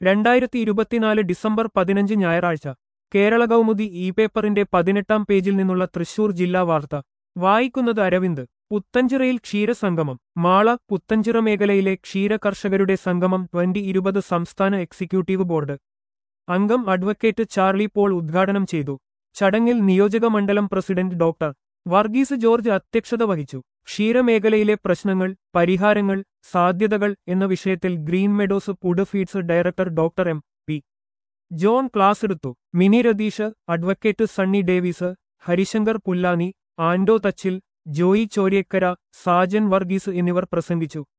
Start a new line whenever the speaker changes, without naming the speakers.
രണ്ടായിരത്തി ഇരുപത്തിനാല് ഡിസംബർ പതിനഞ്ച് ഞായറാഴ്ച കേരള കൗമുദി ഇ പേപ്പറിന്റെ പതിനെട്ടാം പേജിൽ നിന്നുള്ള തൃശൂർ ജില്ലാ വാർത്ത വായിക്കുന്നത് അരവിന്ദ് പുത്തഞ്ചിറയിൽ ക്ഷീരസംഗമം മാള പുത്തഞ്ചിറ മേഖലയിലെ ക്ഷീര കർഷകരുടെ സംഗമം ട്വന്റി ഇരുപത് സംസ്ഥാന എക്സിക്യൂട്ടീവ് ബോർഡ് അംഗം അഡ്വക്കേറ്റ് ചാർലി പോൾ ഉദ്ഘാടനം ചെയ്തു ചടങ്ങിൽ നിയോജക മണ്ഡലം പ്രസിഡന്റ് ഡോക്ടർ വർഗീസ് ജോർജ് അധ്യക്ഷത വഹിച്ചു ക്ഷീരമേഖലയിലെ പ്രശ്നങ്ങൾ പരിഹാരങ്ങൾ സാധ്യതകൾ എന്ന വിഷയത്തിൽ green meadows food feeds director doctor M P John class എടുത്തു Mini Ratheesh advocate Sunny Davis Harishankar Pullani Anto Thachil Joy Choriyakkara Sajan Varghese എന്നിവർ പ്രസംഗിച്ചു